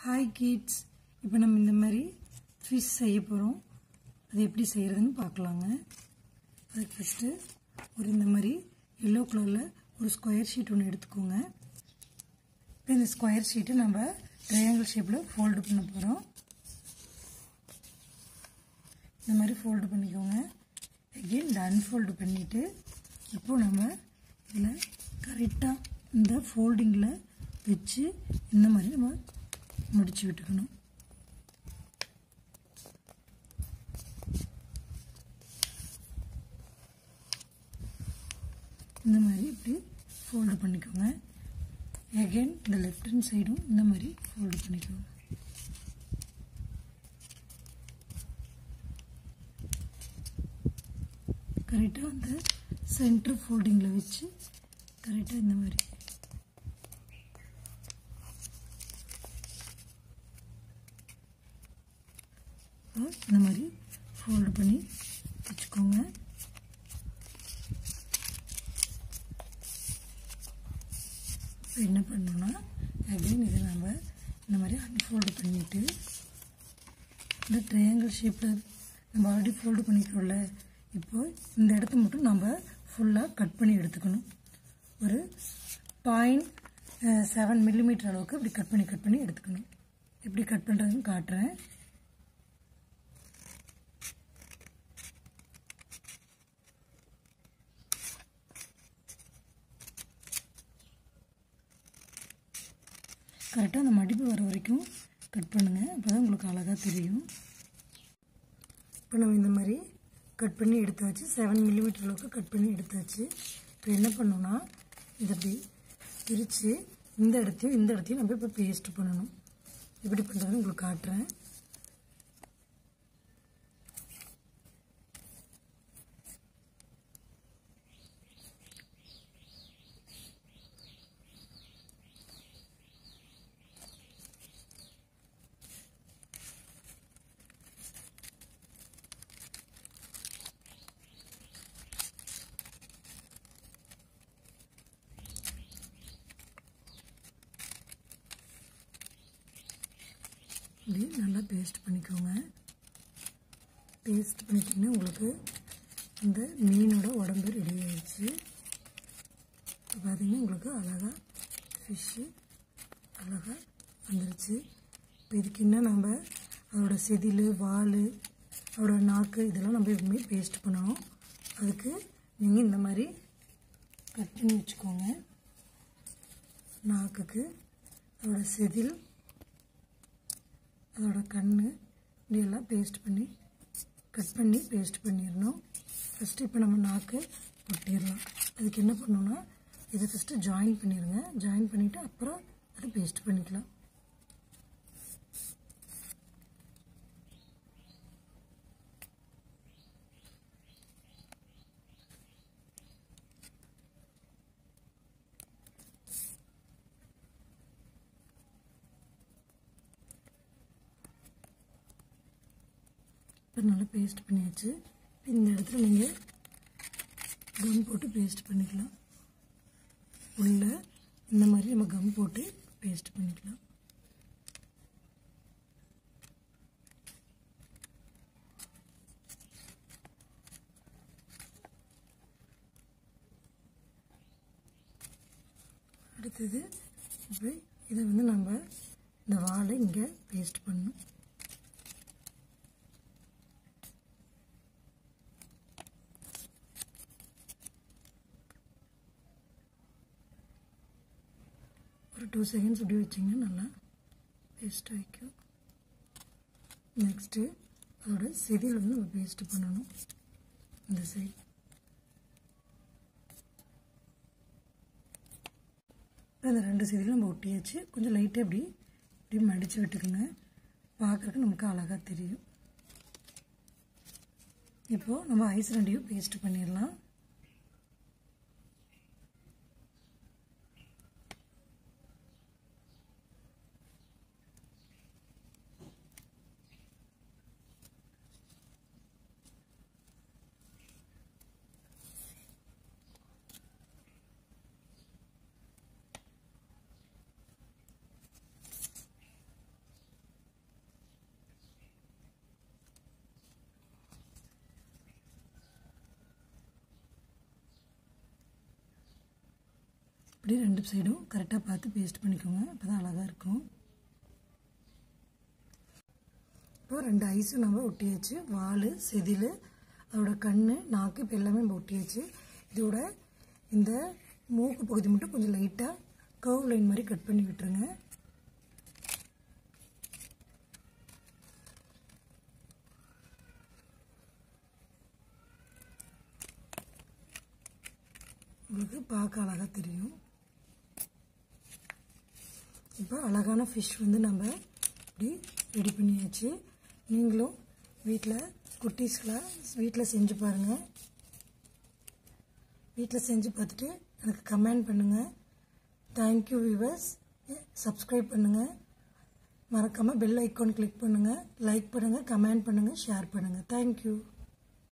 hi kids இப்போ நம்ம இந்த மாதிரி ஃபிஷ் செய்ய போகிறோம் அது எப்படி செய்கிறதுன்னு பார்க்கலாங்க அதுக்கு ஃபஸ்ட்டு ஒரு இந்த மாதிரி எல்லோ கலரில் ஒரு ஸ்கொயர் ஷீட் ஒன்று எடுத்துக்கோங்க இப்போ இந்த ஸ்கொயர் ஷீட்டை நம்ம ட்ரையாங்கிள் ஷேப்பில் ஃபோல்டு பண்ண போகிறோம் இந்த மாதிரி ஃபோல்டு பண்ணிக்கோங்க அகெயின் இந்த அன்ஃபோல்டு பண்ணிவிட்டு இப்போ நம்ம இதில் கரெக்டாக இந்த ஃபோல்டிங்கில் வச்சு இந்த மாதிரி நம்ம முடிச்சு விட்டுக்கணும் இந்த மாதிரி இப்படி ஃபோல்டு பண்ணிக்கோங்க அகெயின் இந்த லெஃப்ட் ஹேண்ட் சைடும் இந்த மாதிரி ஃபோல்டு பண்ணிக்கோங்க கரெக்டாக அந்த சென்டர் ஃபோல்டிங்கில் வச்சு கரெக்டாக இந்த மாதிரி இந்த மாதிரி ஃபோல்டு பண்ணி வச்சுக்கோங்க இப்போ என்ன பண்ணோம்னா அகைன் இதை நம்ம இந்த மாதிரி அன்ஃபோல்டு பண்ணிவிட்டு இந்த ட்ரையாங்கிள் ஷேப்பில் நம்ம ஆல்ரெடி ஃபோல்டு பண்ணிக்கிறோம்ல இப்போ இந்த இடத்த மட்டும் நம்ம ஃபுல்லாக கட் பண்ணி எடுத்துக்கணும் ஒரு பாயிண்ட் செவன் மில்லிமீட்டர் அளவுக்கு இப்படி கட் பண்ணி கட் பண்ணி எடுத்துக்கணும் எப்படி கட் பண்ணுறதுன்னு காட்டுறேன் கரெக்டாக அந்த மடிப்பு வர வரைக்கும் கட் பண்ணுங்கள் அப்போ தான் உங்களுக்கு அழகாக தெரியும் இப்போ நம்ம இந்த மாதிரி கட் பண்ணி எடுத்தாச்சு செவன் மில்லிமீட்டர் அளவுக்கு கட் பண்ணி எடுத்தாச்சு இப்போ என்ன பண்ணோம்னா இதை அப்படி பிரித்து இந்த இடத்தையும் இந்த இடத்தையும் நம்ம இப்போ பேஸ்ட் பண்ணணும் எப்படி பண்ணுறதுன்னு உங்களுக்கு காட்டுறேன் இப்படி நல்லா பேஸ்ட் பண்ணிக்கோங்க பேஸ்ட் பண்ணிட்டீங்கன்னா உங்களுக்கு இந்த மீனோட உடம்பு ரெடி ஆயிடுச்சு இப்போ பார்த்தீங்கன்னா உங்களுக்கு அழகாக ஃபிஷ்ஷு அழகாக வந்துருச்சு இப்போ இதுக்கு என்ன நம்ம அதோட செதில் வால் அதோட நாக்கு இதெல்லாம் நம்ம எப்பவுமே பேஸ்ட் பண்ணணும் அதுக்கு நீங்கள் இந்த மாதிரி கட் பண்ணி வச்சுக்கோங்க நாக்குக்கு அதோட செதில் அதோட கண் இப்படியெல்லாம் பேஸ்ட் பண்ணி கட் பண்ணி பேஸ்ட் பண்ணிடணும் ஃபஸ்ட்டு இப்போ நம்ம நாக்கு ஒட்டிடலாம் அதுக்கு என்ன பண்ணணும்னா இதை ஃபஸ்ட்டு ஜாயின் பண்ணிடுங்க ஜாயின் பண்ணிவிட்டு அப்புறம் அதை பேஸ்ட் பண்ணிக்கலாம் இப்போ நல்லா பேஸ்ட் பண்ணியாச்சு இந்த இடத்துல நீங்கள் கம் போட்டு பேஸ்ட் பண்ணிக்கலாம் உள்ள இந்த மாதிரி நம்ம கம் போட்டு பேஸ்ட் பண்ணிக்கலாம் அடுத்தது இப்போ இதை வந்து நம்ம இந்த வாழை இங்கே பேஸ்ட் பண்ணணும் ஒரு டூ செகண்ட்ஸ் இப்படி வச்சிங்கன்னா நல்லா பேஸ்ட் வைக்கும் நெக்ஸ்ட்டு அதோட செதியில் வந்து நம்ம பேஸ்ட் பண்ணணும் இந்த சைட் இந்த ரெண்டு செதிலும் நம்ம ஒட்டியாச்சு கொஞ்சம் லைட்டாக இப்படி இப்படி மடித்து விட்டுக்குங்க பார்க்குறதுக்கு நமக்கு அழகாக தெரியும் இப்போது நம்ம ஐஸ் ரெண்டையும் பேஸ்ட் பண்ணிடலாம் இப்படி ரெண்டு சைடும் கரெக்டாக பார்த்து பேஸ்ட் பண்ணிக்கோங்க அப்போ தான் அழகாக இருக்கும் இப்போ ரெண்டு ஐஸும் நம்ம ஒட்டியாச்சு வால் செதில் அதோட கண் நாக்கு இப்போ எல்லாமே நம்ம ஒட்டியாச்சு இதோட இந்த மூக்கு பகுதி மட்டும் கொஞ்சம் லைட்டாக கர்வ் லைன் மாதிரி கட் பண்ணி விட்டுருங்க உங்களுக்கு பார்க்க அழகாக தெரியும் இப்போ அழகான ஃபிஷ் வந்து நம்ம இப்படி ரெடி பண்ணியாச்சு நீங்களும் வீட்டில் குட்டீஸ்க்கெலாம் வீட்டில் செஞ்சு பாருங்கள் வீட்டில் செஞ்சு பார்த்துட்டு எனக்கு கமெண்ட் பண்ணுங்கள் தேங்க்யூ வியூவர்ஸ் சப்ஸ்கிரைப் பண்ணுங்கள் மறக்காமல் பெல் ஐக்கான் கிளிக் பண்ணுங்கள் லைக் பண்ணுங்கள் கமெண்ட் பண்ணுங்கள் ஷேர் பண்ணுங்கள் தேங்க்யூ